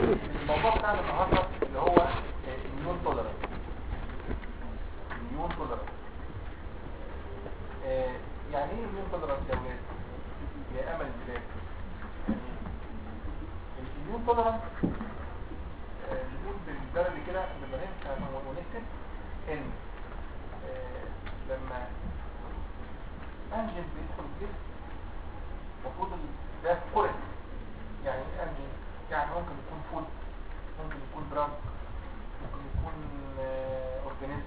الموضوع بتاعنا النهارده اللي هو الميون توليرانس الميون توليرانس يعني ايه الميون توليرانس يا ولاد يا امل البلاد الميون توليرانس نقول بالبلدي كده بنفهم ونكتب ان آه، لما انجن بيدخل الجسم المفروض ال- ده كورك يعني ايه انجن يعني ممكن يكون فود ممكن يكون دراج ممكن يكون اورجانيزم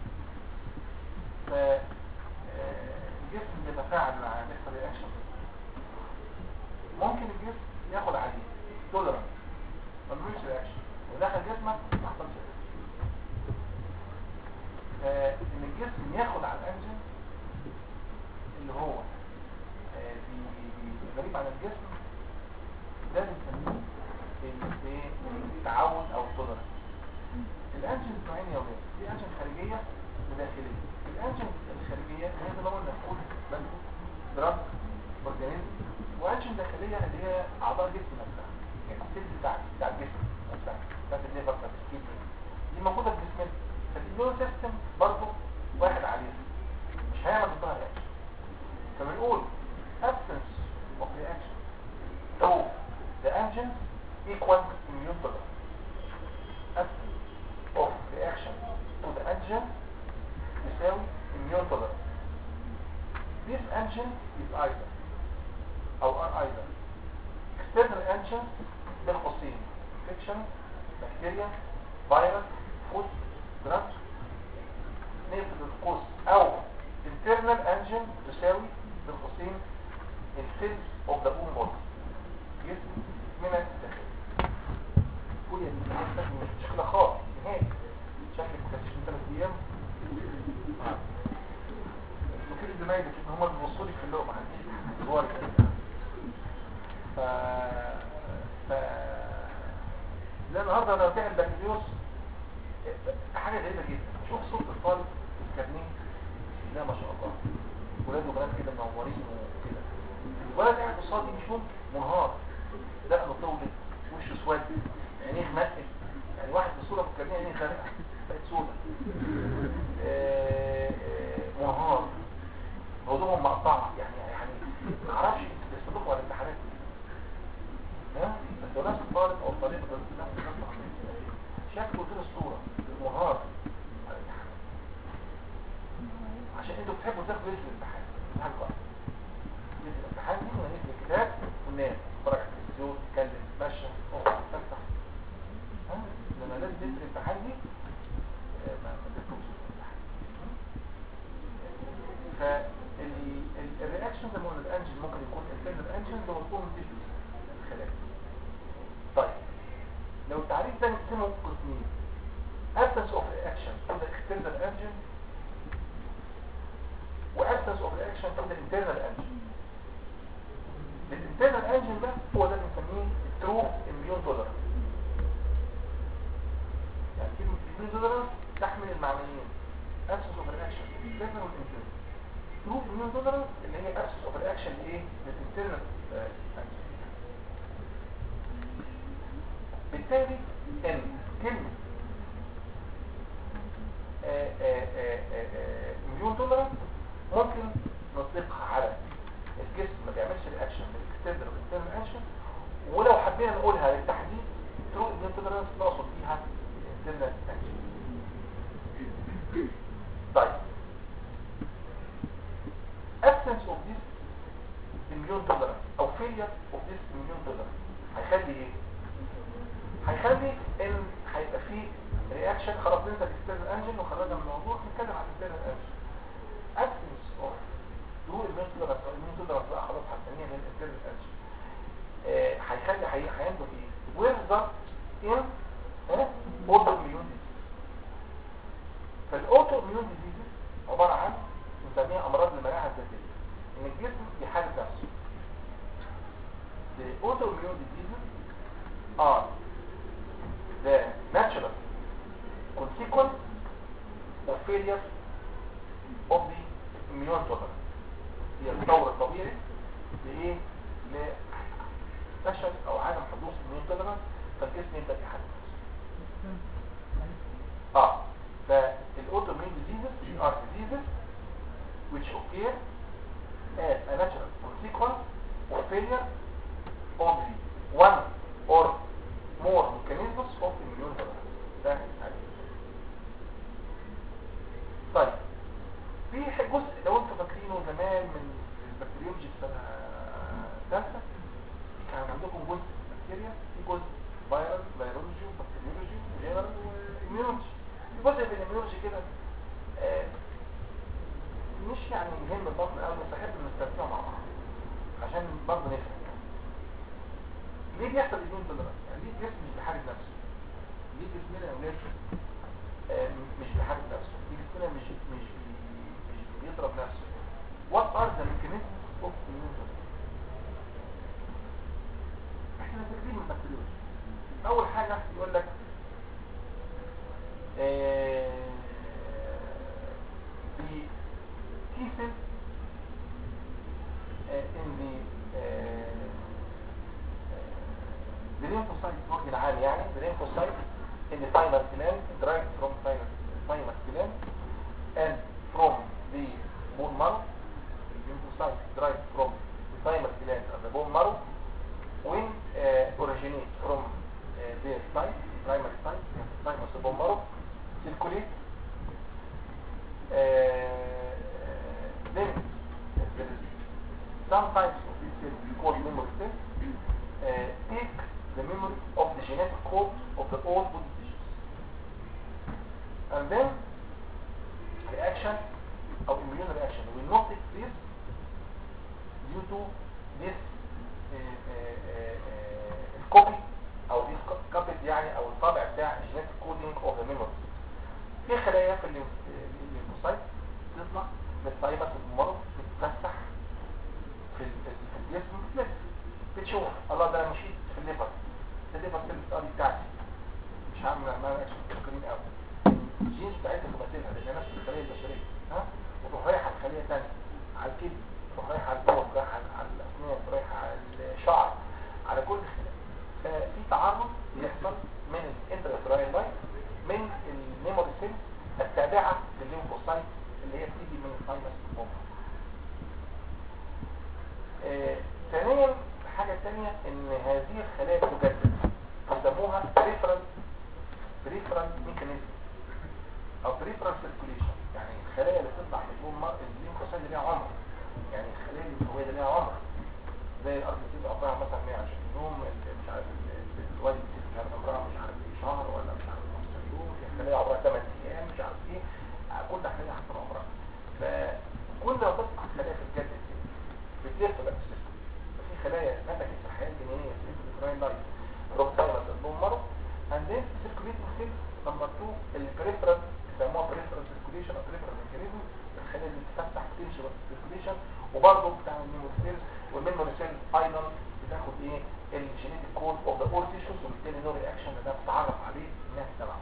فالجسم بيتفاعل مع بيحصل رياكشن ممكن الجسم ياخد عليه تولرانس ما بيعملش رياكشن ودخل جسمك ما حصلش رياكشن فان الجسم ياخد على الانجن اللي هو آه، بي- بي- غريب على الجسم ده بنسميه ال- إيه؟ التعود او التولرانس الانجن نوعين يا ولاد في انجن خارجيه وداخليه الانجن الخارجيه هي زي ما قلنا فود بس دراج اورجانيزم وانجن داخليه اللي هي اعضاء الجسم نفسها يعني السيلز بتاع بتاع الجسم نفسها بتاعت الليفر بتاعت الكيدني دي موجوده في جسمنا فالاميون سيستم برضه واحد عليها مش هيعمل ضدها رياكشن فبنقول absence of reaction to the engine equal immune tolerance absence of reaction to the engine يساوي immune tolerance this engine is either أو are either external engine بين قوسين infection bacteria virus food drug نقفل القوس أو internal engine تساوي بين قوسين السيلز of the bone body جسم من الداخل كل الناس مش مشكلة خالص نهائي شكلك مكتشف من ثلاث أيام وكل زمايلك ان هم اللي بيبصوا لك في اللقمه صور ف ف لا النهارده لو تعمل بكالوريوس حاجه غريبه جدا شوف صوره الطالب الكارنيه لا ما شاء الله ولاد وبنات كده منورين وكده الولد قاعد قصادي مش ممكن منهار دقنه طولت وشه اسود عينيه مقل يعني واحد بصوره في الكارنيه عينيه خارقه بقت سودا آه، آه، منهار هدومهم مقطعه يعني يعني ما اعرفش بيستضيفوا على الامتحانات ها بس لو نفس الطالب او الطالبه ده نفس نفس شكله غير الصوره منهار على الامتحان عشان انتوا بتحبوا تاخدوا ليله الامتحان امتحان قائم ليله الامتحان دي ونقفل الكتاب وننام نتفرج على التلفزيون نتكلم نتمشى نقعد نتفسح ها لما لازم ليله الامتحان دي آه، ما ما تكتبش الامتحان فالرياكشن زي ما قلنا الانجن ممكن يكون انترنال انجن لو يكون دي الخلايا طيب لو التعريف ده نقسمه قسمين absence of reaction to the external engine و absence of reaction to the internal engine الانترنال انجن ده هو ده اللي بنسميه true immune tolerance يعني كلمة immune tolerance تحمل المعنيين absence of reaction internal والinternal true immune tolerance اللي هي absence of reaction لايه للinternal آه، engine بالتالي ان كلمة مليون دولار ممكن نطلقها على الجسم ما بيعملش رياكشن بالاكسترنال والانترنال اكشن ولو حبينا نقولها للتحديد ترو مليون دولار نقصد بيها الانترنال اكشن طيب absence of this immune tolerance او failure of this immune tolerance هيخلي ايه هيخلي ان هيبقى فيه رياكشن خلاص ننسى الاكسترنال انجن وخرجنا من الموضوع نتكلم عن الاكسترنال انجن absence of دور immune tolerance او immune tolerance بقى خلاص هنسميها من الاكسترنال انجن هيخلي هي- هينتج ايه ويرزق ان اوتو اميون ديزيز فالاوتو اميون ديزيز عباره عن بنسميها امراض المناعه الذاتيه ان الجسم يحارب نفسه The autoimmune diseases are the natural consequence of failure of the immune tolerance هي التطور الطبيعي لايه لفشل او عدم حدوث immune tolerance فالجسم يبدا يحارب اه فالاوتومين diseases are diseases which occur as a natural consequence of failure of the one or more mechanisms of immune response ده التعريف. طيب في ح- جزء لو انتوا فاكرينه زمان من البكتيريولوجي في سنه ثالثه كان عندكم جزء بكتيريا في جزء فيرال فيرولوجي وبكتيريولوجي وجنرال واميونولوجي في جزء من الاميونولوجي كده آه، مش يعني مهم البطن قوي بس احب نستخدمها مع بعض عشان برضه نفهم يعني. ليه بيحصل الاثنين دول يعني ليه الجسم مش بيحارب نفسه ليه جسمنا يا اولاد آه، مش بيحارب نفسه ليه جسمنا مش مش بي- مش بيضرب نفسه what are the mechanisms of immune response احنا فاكرين من البكتيريولوجي اول حاجه يقول لك آه، the T cell uh, in the uh, the lymphocyte organ عام يعني the lymphocyte in the thymus gland derived from thymus, thymus gland and from the bone marrow the lymphocyte derived from the thymus gland and the bone marrow when uh, originate from uh, their site primary site thymus and bone marrow circulate uh, then there is some types of these cells we call memory cells uh, take the memory of the genetic code of the old body tissues and then reaction or immune reaction will not take place due to this uh, uh, uh, copy او this copy يعني او الطابع بتاع genetic coding of the memory في خلايا في الليمف- الليمفوسايت تطلع من الطيبة المرض تتفسح في ال- في الجسم بتلف بتشوف الله ده انا مشيت في الليفر ده الليفر سيل الارضي بتاعتي مش هعمل ما اكشن تفكرين قوي الجينز بتاعتها تمثلها لان نفس الخليه البشريه ها وتروح رايحه على خليه ثانيه على الكبد تروح رايحه على البول رايحه على على الاسنان رايحه على الشعر على كل خلايا ففي تعرض بيحصل من الانتراتراين لاين من الميموري سيل التابعه للليمفوسايت اللي هي بتيجي من الثايمس بومب آه، ثانيا الحاجه الثانيه ان هذه الخلايا تجدد يسموها بريفرال بريفرال ميكانيزم او بريفرال سيركوليشن يعني الخلايا اللي بتطلع من البون مار الليمفوسايت اللي ليها عمر يعني الخلايا الليمفاويه اللي ليها عمر زي الارض بتبقى عمرها مثلا 120 يوم ال- مش عارف ال- الوالد بتبقى مش عارف عمرها مش عارف ايه شهر ولا مش عارف 15 يوم في خلايا عمرها 8 ايام مش عارف ايه كل خليه حسب عمرها فكل ما تطلع خلايا في الجلد بتلف بقى السيستم ففي خلايا نتجت في الحياه الجنينيه في الكراين لايف روبتايلس البون مارو and then circulating cells number 2 البريفرال بيسموها بريفرال circulation او بريفرال mechanism الخلايا اللي بتفتح تمشي بس circulation وبرضه بتعمل ميموري سيلز والميموري سيلز ايضا بتاخد ايه الجينيتك كود اوف ذا اول تيشوز وبالتالي نو رياكشن انها بتتعرف عليه انها تتبعه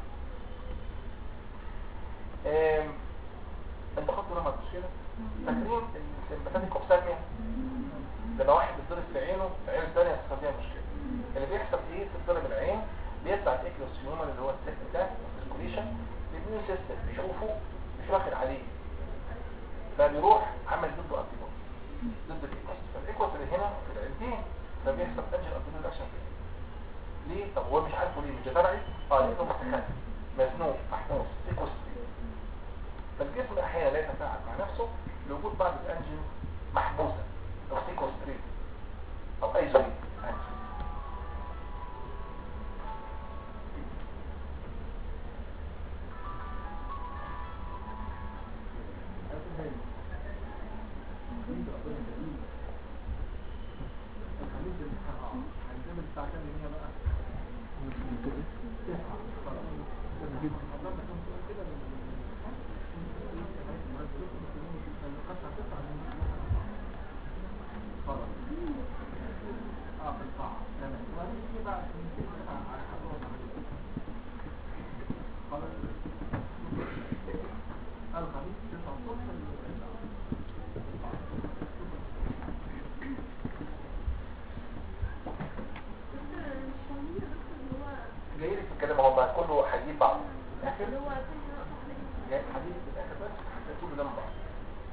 آم، انت خدتوا لما مش كده فاكرين السمباتيك اوبسالميا لما واحد بيتضرب في عينه العين الثانيه هتحصل فيها مشكله اللي بيحصل ايه تتضرب العين بيطلع الاكلوسيوما اللي هو السيست بتاع السيركوليشن الاميون سيستم بيشوفه مش واخد عليه فبيروح عمل ضده انتيبودي ضد الايكوس فالايكوس اللي هنا في العينتين فبيحصل انجل انتيبودي اكشن ليه طب هو مش عارفه ليه مش تبعي اه لانه مستخبي مزنوق محبوس ايكوس فالجسم احيانا لا يتفاعل مع نفسه لوجود بعض الانجين محبوسه او سيكوستريت او ايزوليت انجين دكتور مش فاهمين يا دكتور اللي هو فكله هيجيب بعضه الاخر اللي هو كل نقطة حضرتك يعني حديث في الاخر بس هتلاقي كله جنب بعض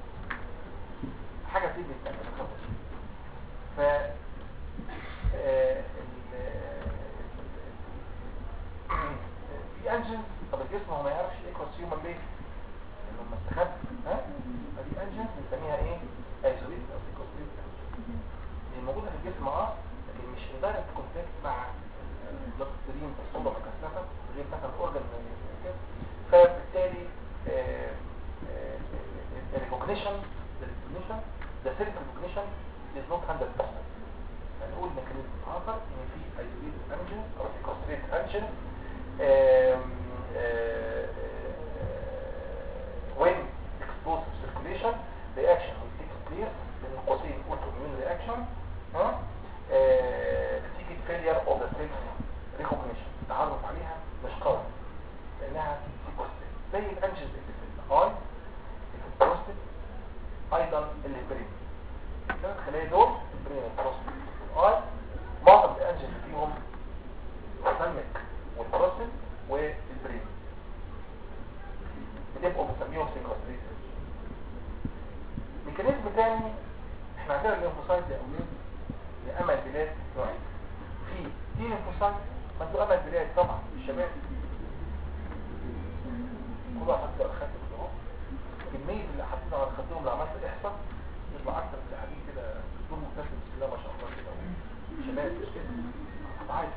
حاجه تيجي الثانيه ما تخافش ف آه، ال- في انجن طب الجسم هو ما يعرفش ايكوس هيومن ليه؟ لانه لما استخبى ها فدي انجن بنسميها ايه؟ ايزوليت او سيكوستريت هي موجوده في الجسم اه لكن مش في دايركت كونتاكت مع البلاد ستريم في الصوبه مكثفه غير مثلا اورجن كده فبالتالي الريكوجنيشن الريكوجنيشن the self recognition is not 100% هنقول ميكانيزم اخر ان في isolated antigen او sequestrated antigen um, uh, when exposed to circulation reaction will take place بين قوسين autoimmune reaction ها آه، نتيجة failure of the self recognition التعرف عليها مش قوي لانها sequestrated زي الانجنز اللي في الاي في البروستات ايضا البرين الثلاث خلايا دول البرين والبروستات والاي معظم الانجنز اللي فيهم السلمك والبروستات والبرين بتبقوا بنسميهم سيكوستريت ميكانيزم تاني احنا عندنا الليمفوسايت يا اولاد يا امل بلاد نوعين في تي ليمفوسايت ما انتوا امل بلاد طبعا الشباب كل واحد حط على الخد كده اهو كميه اللي حاطينها على خدهم اللي عملت الاحصاء يطلع اكتر من اللي قاعدين كده دكتور مبتسم بسم الله ما شاء الله كده اهو شباب مش كده عايز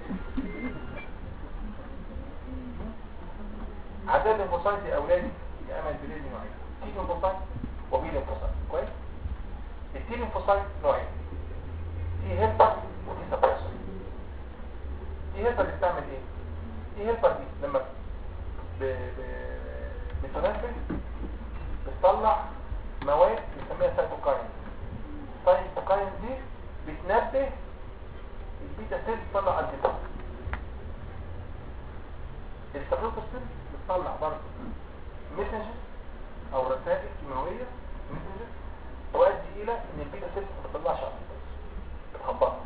عدد الليمفوسايت يا اولادي يا امل بلاد نوعين تي ليمفوسايت وبي ليمفوسايت كويس التي ليمفوسايت نوعين تي هيلبر ودي سبريسور تي هيلبر بتعمل ايه تي هيلبر دي لما ب... ب... بتنفذ بتطلع مواد بنسميها سايتوكاين السايتوكاين دي بتنبه البيتا سيل تطلع انتي السبروتو سيل بتطلع برضه ميسنجر او رسائل كيماويه ميسنجر تؤدي الى ان البيتا سيل ما بتطلعش انتي بتخبطها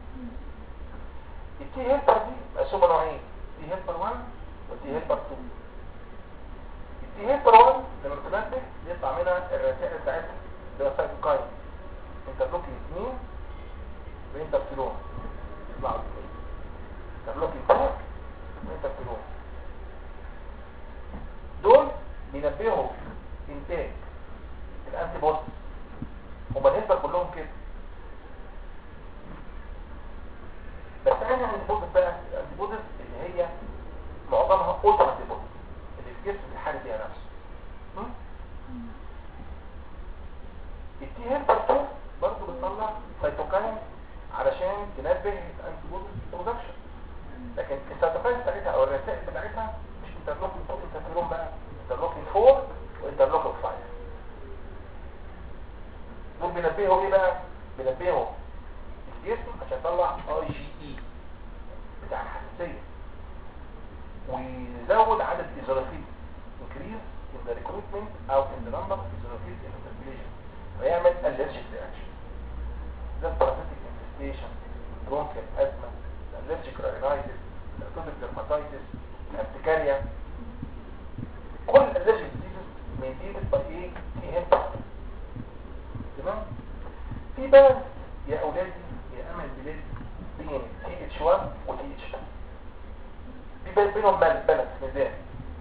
التي هيلبر دي مقسومه نوعين تي هيلبر 1 والتي هيلبر 2 التي هيلبر 1 لما بتنبه يطلع منها الرسائل بتاعتها اللي هو سايتوكاين انترلوكين 2 وانترفيرون يطلعوا الاثنين انترلوكين 4 وانترفيرون دول بينبهوا انتاج الانتي بودي هما الهيلبر كلهم كده بس انا عندي بودي بقى الانتي بودي اللي هي معظمها اوتو انتي بودي اللي الجسم بيحارب بيها نفسه م? التي هيلبر 2 برضه بتطلع سيتوكاين علشان تنبه الانتي بودي برودكشن لكن السيتوكاين بتاعتها او الرسائل بتاعتها مش انترلوكين 2 انترفيرون بقى انترلوكين 4 وانترلوكين 5 دول بينبهوا ايه بقى بينبهوا الجسم عشان يطلع اي جي اي بتاع الحساسيه ويزود عدد الايزولافيل increase in the recruitment او in the number of eosinophils in the circulation ويعمل allergic reaction ده parasitic infestation bronchial asthma allergic rhinitis atopic dermatitis urticaria كل allergic diseases mediated by ايه T helper تمام في بالانس يا اولادي يا امل بلاد بين تي اتش 1 وتي اتش 2 في بين- بينهم بالانس ميزان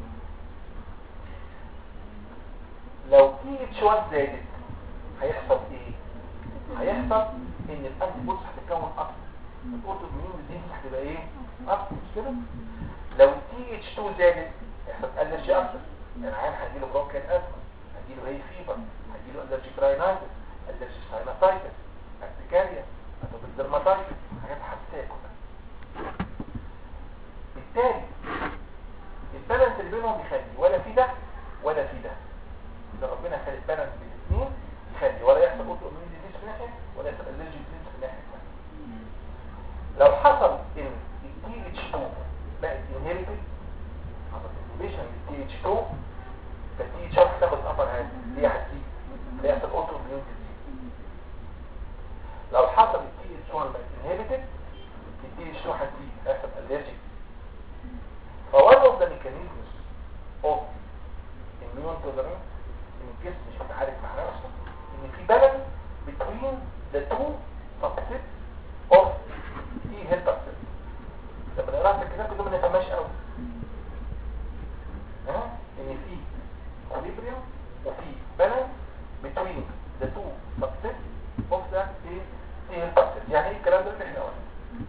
لو تي اتش 1 زادت هيحصل ايه هيحصل ان الانتي بودز هتتكون اكتر الاوتو اميون ديزيز هتبقى ايه اكتر مش كده لو تي اتش 2 زادت هيحصل الرجي اكتر يعني عيان هيجيله برونكيال ازمه هيجيله هي فيبر هيجيله الرجي راينايتس الرجي ساينوسايتس ارتكاريا اتوبيك ديرماتايتس حاجات حساسيه كلها بالتالي البالانس اللي بينهم يخلي ولا في ده ولا في ده اذا ربنا خلق البالانس بين الاثنين يخلي ولا يحصل اوتو اميون ديزيز في ناحيه ولا يحصل الرجي ديزيز في الناحيه الثانيه لو حصل ان التي اتش 2 بقت انهيرتد حصل انهيبيشن للتي اتش 2 فالتي اتش 1 تاخد ابر هاند دي هتزيد هيحصل اوتو اميون ديزيز لو حصل التي اتش 1 بقت انهيبتد التي اتش 2 هتزيد هيحصل الرجيك بالك ده ما نفهمهاش قوي ها ان في equilibrium وفي balance between the two subsets of the tail subset يعني ايه الكلام ده اللي احنا قلنا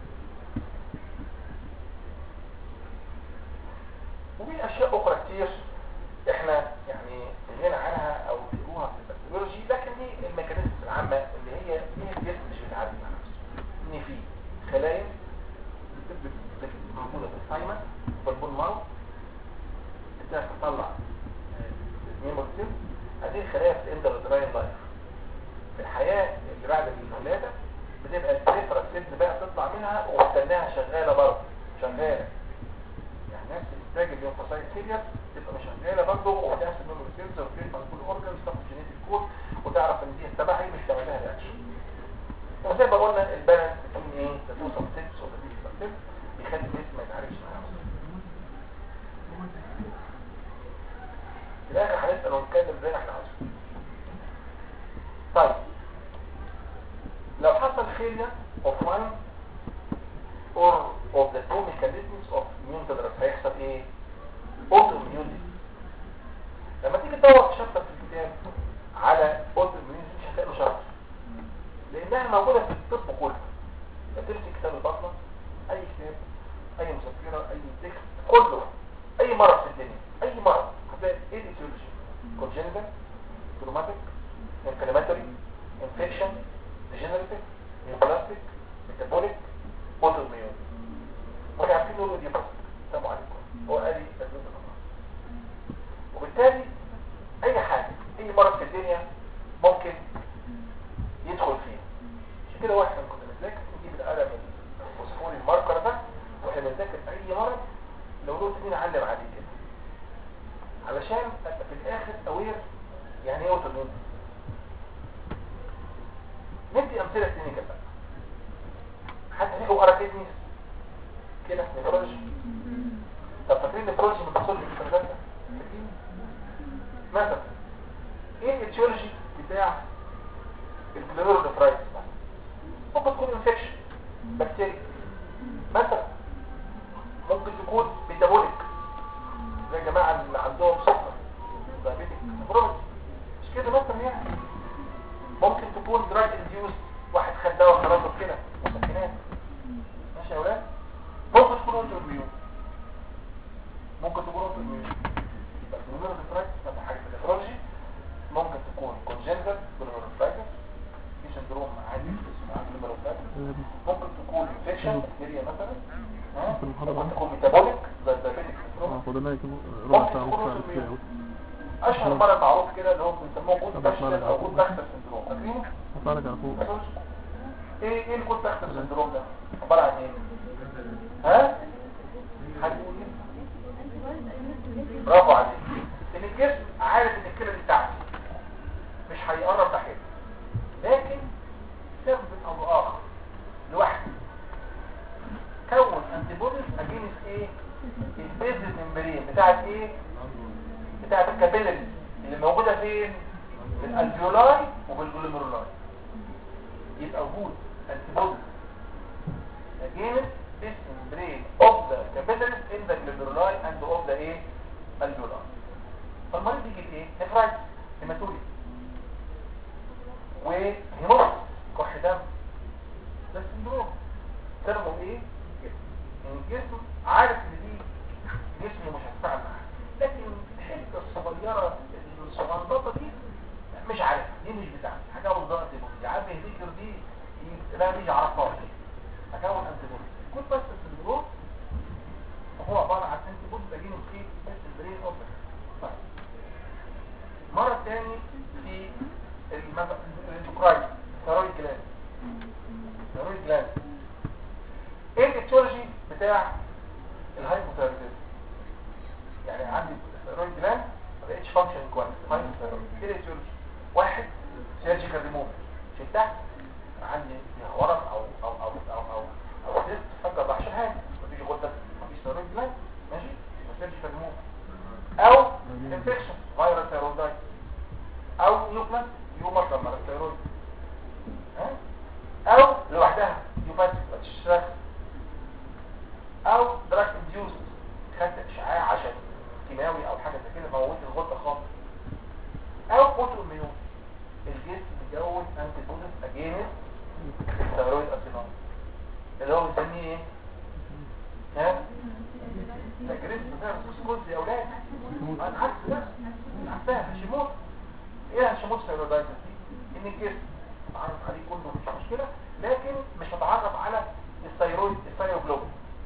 وفي اشياء اخرى كتير احنا يعني غنى عنها او تقروها في البكتيريولوجي لكن دي الميكانيزم العامه اللي هي هي الجسم مش بيتعامل مع نفسه ان في خلايا بتبقى بتبقى موجوده في الثايمس في البون مارو بتبدا تطلع نيموكسيل هذه الخلايا في الاندرودراين لايف في الحياه اللي بعد الولاده بتبقى البريفرال سيلز بقى تطلع منها وتستناها شغاله برضه شغاله يعني نفس انتاج الليمفوسايت سيريس تبقى مش شغاله برضه وتحس ان السيلز وتفهم كل اورجانز تاخد جينيتيك كود وتعرف ان دي التبعي مش تعمل لها رياكشن وزي ما قلنا البالانس بين ايه تاتو سبستيتس ولا دي سبستيتس بيخلي الجسم ما يتعالجش مع نفسه في الاخر هنسال ونتكلم زي ما احنا عاوزين طيب لو حصل failure of one or of the two mechanisms of immune tolerance هيحصل ايه؟ autoimmune disease. لما تيجي تدور في شابتر في الكتاب على autoimmune disease مش هتلاقي له شابتر لانها موجوده في الطب كله لما تمسك كتاب البطنه اي كتاب اي مذكره اي تكست كله اي مرض في الدنيا اي مرض هتلاقي ايه الايتيولوجي congenital traumatic inflammatory infection degenerative neoplastic metabolic autoimmune واحنا عارفين نقول دي بس السلام عليكم هو قال لي تسليم الامراض وبالتالي اي حاجه اي مرض في الدنيا ممكن يدخل فيها عشان كده واحنا كنا بنذاكر نجيب القلم الفوسفوري الماركر ده واحنا بنذاكر اي مرض لو له سنين علم عليه كده علشان ابقى في الاخر اوير يعني ايه اوتوميون ندي امثله كلينيكال بقى حد فيكم قرا كدنيس كده نيفرولوجي طب فاكرين نيفرولوجي من باثولوجي في المدرسه فاكرين مثلا ايه الاتيولوجي بتاع الكلورونيفرايتس ممكن تكون انفكشن بكتيريا مثلا ممكن تكون ميتابوليك زي يا جماعه اللي عندهم سكر دايابيتك نيفروباثي مش كده مثلا يعني ممكن تكون دراج انديوس واحد خد دواء خلاص كده مسكنات ماشي يا اولاد ممكن تكون اوتوميون ممكن تكون اوتوميون يبقى الكلورونيفرايتس مثلا حاجه في النيفرولوجي ممكن تكون كونجنتال كلورونيفرايتس في سندروم عادي اسمه كلورونيفرايتس ممكن تكون انفكشن بكتيريا مثلا ها؟ ممكن تكون ميتابوليك زي الدايابيتك اه فاضل لك ربع ساعة نص ساعة بالكتير اشهر مرض معروف كده اللي هو بنسموه جود باكتر او جود باكتر سندروم فاكرينه هطلع لك على فوق ايه ايه الجود باكتر سندروم ده عباره عن ايه ها حد يقول لي؟ برافو عليك ان الجسم عارف ان الكلى دي بتاعتي مش هيقرب ناحيتها لكن سبب او باخر لوحده كون انتي بوديز اجينست ايه البيزل ممبرين بتاعت ايه بتاعت الكابيلاريز اللي موجوده فين في الالفيولاي وفي الجلوميرولاي يبقى وجود انتي بوديز اجينست this membrane of the capillaries in the glomeruli and of the ايه alveoli فالمريض يجي ايه نفرايتس هيماتوري وهيموس كح دم ده السندروم سببه ايه ان الجسم عارف ان دي جسمه مش هتفعل معاه لكن الحته الصغيره الصغنططه دي مش عارف دي مش بتاعتي هكون ضغط دي عارف الهيكر دي لا مش عرفها هكون انتي بودي كل بس السندروم هو عباره عن انتي بودي تجينه في بس البرين اوف طيب مرض تاني في الاندوكراين ثيرويد جلاند ثيرويد جلاند ايه الاتيولوجي بتاع الهايبوثايرويدزم يعني عندي ثيرويد جلاند ما بقتش فانكشن كويس هايبوثايرويد ايه الاتيولوجي واحد سيرجيكال ريموف شلتها عندي ورم او او او او او او سيست فجأة ضعش حاجه مفيش غدة مفيش ثيرويد جلاند ماشي سيرجيكال ريموف او انفكشن فيروس ثيرويدايت او نيوبلاست يومر لما الثيرويد ها او لوحدها يوباتيك ما تشتغل او دراج فيروس سكوز يا اولاد انا عكس ده عكسها هشيموت ايه هشيموت ثيرويدايتس دي ان الجسم متعرف عليه كله مش مشكله لكن مش متعرف على الثيرويد الثيروجلوبين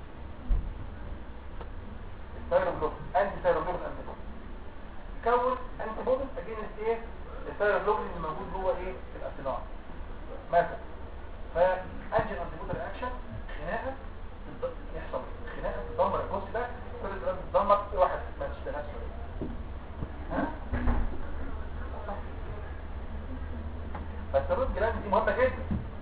الثيروجلوبين انتي ثيروجلوبين انتي كون انتي بوديز اجينست ايه الثيروجلوبين اللي موجود جوه ايه الاسينار مثلا فانجل انتي بودي رياكشن خناقه تض- يحصل خناقه تدمر الجزء ده كل الدرجات تدمر في واحد ما تشتغلش ها فالثيرويد جلاند دي مهمه جدا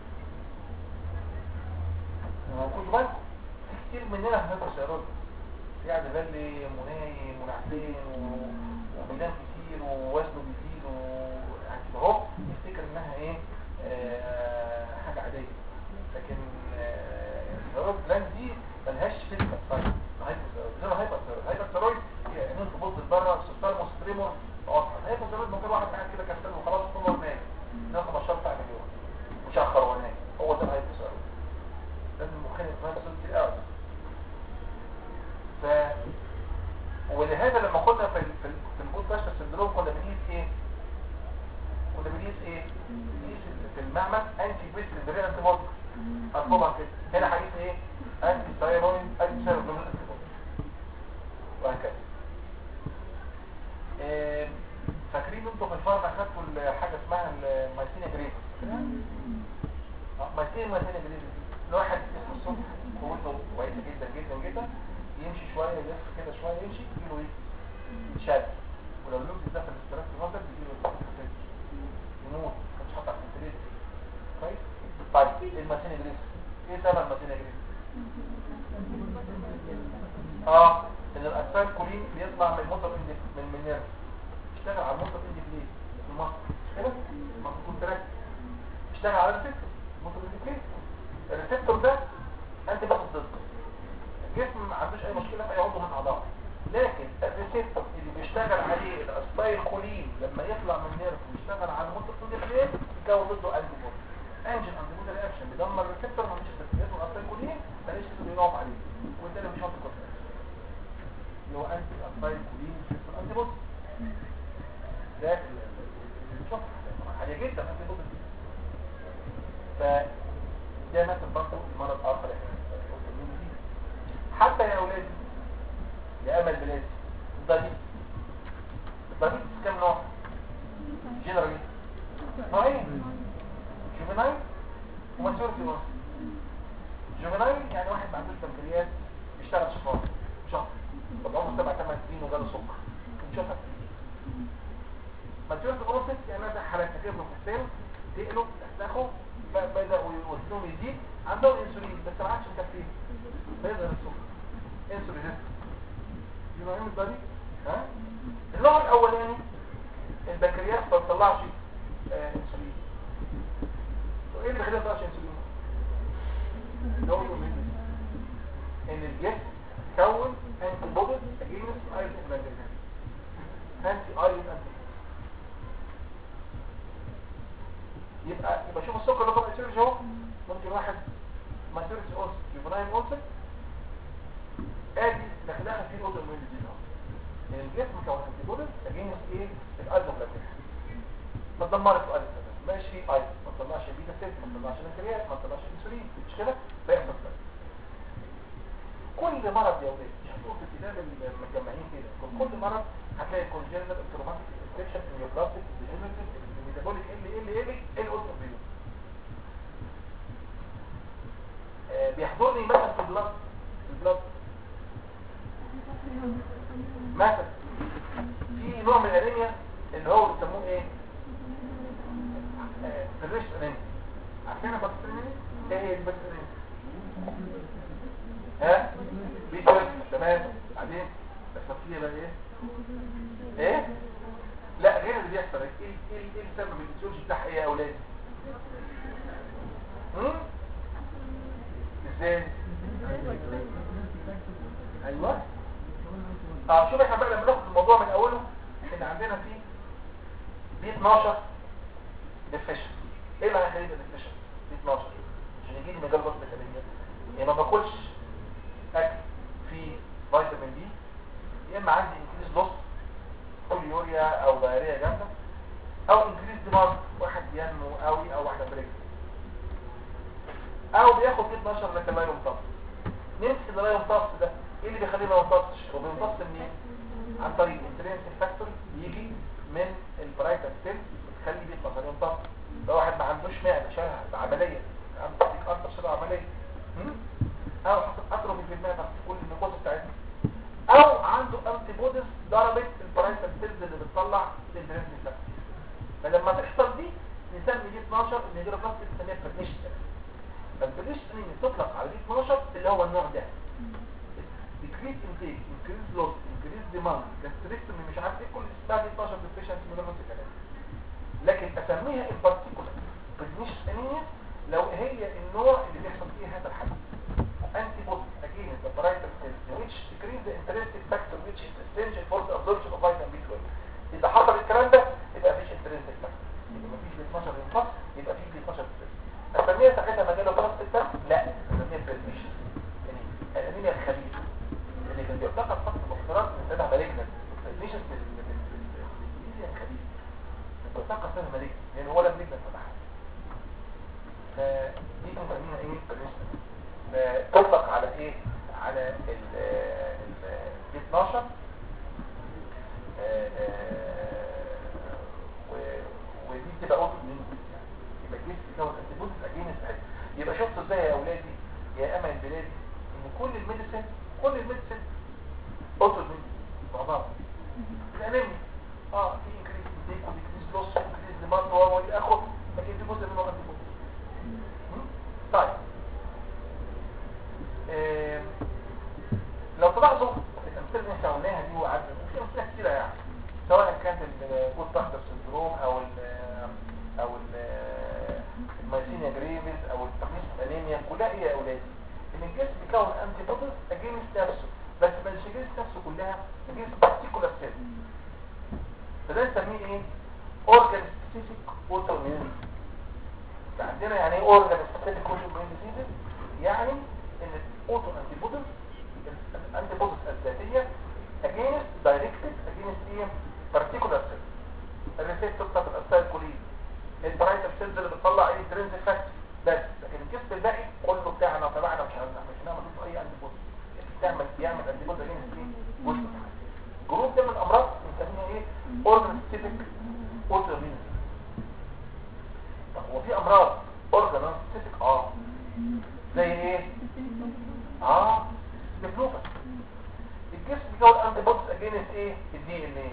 موجود بالكم في كتير مننا هناخد ثيرويد يعني بالي منايم ونعسين و- وبينام كتير ووزنه بيزيد ويعني اهو يفتكر انها ايه آه حاجه عاديه لكن الثيرويد جلاند دي ملهاش فيزيكال سايد زي الهايبر ثيرويد الهايبر ثيرويد هي عينين تبص لبره سيستم ستريمور واضحه الهايبر ثيرويد ممكن واحد قاعد كده كابتن وخلاص طول هو نايم ناخد 15 ساعه في اليوم مشخر وهو نايم هو ده الهايبر ثيرويد لازم المخين يتنفس كتير قوي ف ولهذا لما كنا في ال- في ال- في الجود باشا سندروم كنا بنقيس ايه كنا بنقيس ايه بنقيس ال- في المعمل انتي بيس للبرين انتي بودي اطلبها كده هنا هقيس ايه انتي ثايرويد انتي ثايرويد انتي بودي وهكذا آم، فاكرين انتوا في الفارما خدتوا ال- حاجه اسمها المايسينيا جريفس مايسينيا مايسينيا جريفس الواحد يصحى الصبح قوته كويسه جدا جدا جدا يمشي شويه يلف كده شويه يمشي يجيله ايه شد ولو اللوكس ده في الاستراك المصدر بيجيله ايه يموت مش حاطط على السنتريت كويس طيب الماسينيا جريفس ايه سبب الماسينيا جريفس اه ان الاسفل كولين بيطلع من الموتور اندي من من نيرف اشتغل على الموتور اندي بليد في المصر مش كده المفروض يكون تراك اشتغل على الريسبتور الموتور اندي بليد الريسبتور ده انت بس ضد الجسم ما عندوش اي مشكله في اي عضو من اعضائه لكن الريسبتور اللي بيشتغل عليه الاسبايل كولين لما يطلع من نيرف ويشتغل على الموتور اندي بليد يكون ضده انتي بودي انجن انتي بودي رياكشن بيدمر الريسبتور ما مش التسليات والاسبايل كولين ماليش اسمه يقف عليه وبالتالي مش هياخد كورتيزون اللي هو انتي اسبايل كولين ريسبتور انتي بودي ده ال- ال- الشخص عالية جدا انتي بودي ف ده مثلا برضه مرض اخر احنا قلنا فيه. حتى يا اولادي يا امل بلادي الضريب الضريب كام نوع جنرالي نوعين جوفينايل وماتيورتي نص جوفينايل يعني واحد ما عندوش بنكرياس بيشتغل شهر شهر طب عمره سبع ثمان سنين وجاله سكر بنشوفها كتير ماتيورتي نص يعني مثلا حالات كتير من الفستان تقلوا تسلخوا ب- بدأوا وزنهم يزيد عندهم انسولين بس ما عادش مكفيه فيظهر السكر انسولين دي نوعين من الضريب ها النوع الاولاني البنكرياس ما بتطلعش آه، انسولين ايه اللي بيخليها ما تطلعش انسولين اللي هو يومين ان الجسم كون انتي بوديز اجينست ايرون امبلاجيشن انتي ايرون انتي يبقى يبقى شوف السكر اللي طبعا يصير اهو ممكن واحد ما يصيرش اوس يوفنايل اوسك ادي داخلها في الاوتو اميون ديزيز اهو يعني الجسم كون انتي بوديز اجينست ايه الالزومبلاجيشن فدمرت الالزومبلاجيشن ماشي في ايضا ما تطلعش بيتا سيل ما تطلعش بنكرياس ما تطلعش انسولين مش كده فيحصل كده كل مرض يا ولاد مش هتقول في الكتاب المتجمعين كده كل- كل مرض هتلاقي كونجنتال انتروماتيك انفكشن نيوبلاستيك ديجنريتيف ميتابوليك ال ال ال ال اوتوبيوم بيحضرني مثلا في البلاد في البلاد مثلا في نوع من الانيميا اللي هو بيسموه ايه فريش انيميا عارفين بس انيميا ايه هي البس انيميا ها بيتويت تمام بعدين التفصيل بقى ايه ايه لا غير اللي بيحصل ايه ايه ايه السبب الفسيولوجي بتاع ايه يا اولاد هم ازاي ايوه اه شوف احنا بقى لما ناخد الموضوع من اوله ان عندنا فيه بي 12 ديفيشن ايه اللي هيخليه ديفيشن بي 12 عشان يجي لي مجال بطن كليه يعني ما باكلش اكل فيه فيتامين دي يا اما عندي انكريز لوس بوليوريا او دايريا جامده او انكريز دماغ واحد بينمو قوي او واحده بريك او بياخد 12 لكن لا يمتص نمسك اللي لا يمتص ده ايه اللي بيخليه ما يمتصش هو بيمتص منين عن طريق انترنسك فاكتور يجي من البرايتال سيل بتخلي بيه 12 يمتص لو واحد ما عندوش معده شالها بعمليه عنده تديك اكتر شبه عمليه هم؟ او حصل اتروفي في المعده في كل النقاط بتاعتها او عنده انتي بوديز ضربت البرايتال سيلز اللي بتطلع الانترنسك فاكتور فلما تحصل دي نسمي دي 12 اللي هي بلاستيك نسميها برنيشن فالبرنيشن انيميا تطلق على دي 12 اللي هو النوع ده decrease intake increase loss increase demand gastrectomy مش عارف ايه كل اسمها دي 12 deficiency من نفس الكلام لكن اسميها in particular برنيشن انيميا لو هي النوع اللي بيحصل فيه هذا الحدث antibody against the parietal cells which decrease the intrinsic factor which is essential for the absorption of vitamin B12 إذا حصل الكلام ده يبقى مفيش intrinsic factor يبقى مفيش ب 12 ينقص يبقى في ب 12 بس أسميها ساعتها مجال بلاست الدم لا أسميها بريدميشن يعني الأنيميا الخبيثة اللي كان بيعتقد فقط المختارات من سنة مالجنة بريدميشن في الإنجليزية الخبيثة بيعتقد سنة مالجنة لأن هو لا مالجنة فتحها فدي بنسميها ايه بريدميشن تطلق على ايه على ال ال 12 آه، آه، و- ودي بتبقى اوتو من يبقى الجسم بيكون انتيبوديز اجينست هاي يبقى شفتوا ازاي يا اولادي يا اما البلاد ان كل الميديسين كل الميديسين اوتو من بعضها الانيميا اه في انكريس انتيك وديكريس لوس انكريس ديماند و والى اخره لكن في جزء منه انتيبوديز طيب آه، لو تلاحظوا الامثله اللي احنا قلناها دي وقعدنا في امثله كتيره يعني سواء كانت البوست تاختر سندروم او ال او ال المايسينيا جريفيز او التقنيس الانيميا كلها ايه يا اولاد ان الجسم بيكون انتي بوديز اجينست نفسه بس ما الجينز نفسه كلها اجينست بارتيكولار سيل فده نسميه ايه اورجان سبيسيفيك اوتو عندنا يعني ايه اورجان سبيسيفيك اوتو ديزيز يعني ان الاوتو انتي بوديز الانتي بوديز الذاتيه against directed against ايه particular cell الريسبتور بتاعت الاسيل كولين البرايتال سيلز اللي بتطلع ايه ترنزك فاكتور بس لكن الجسم الباقي كله بتاعنا تبعنا مش هنعمل مش هنعمل له اي انتي بوديز بتعمل بيعمل انتي بوديز against ايه جزء جروب ده من الامراض بنسميها ايه اورجان سبيسيفيك اوتو طب هو في امراض اورجان سبيسيفيك اه زي ايه اه ديبلوبس الجسم بيكون انتي بوديز اجينست ايه الدي ان ايه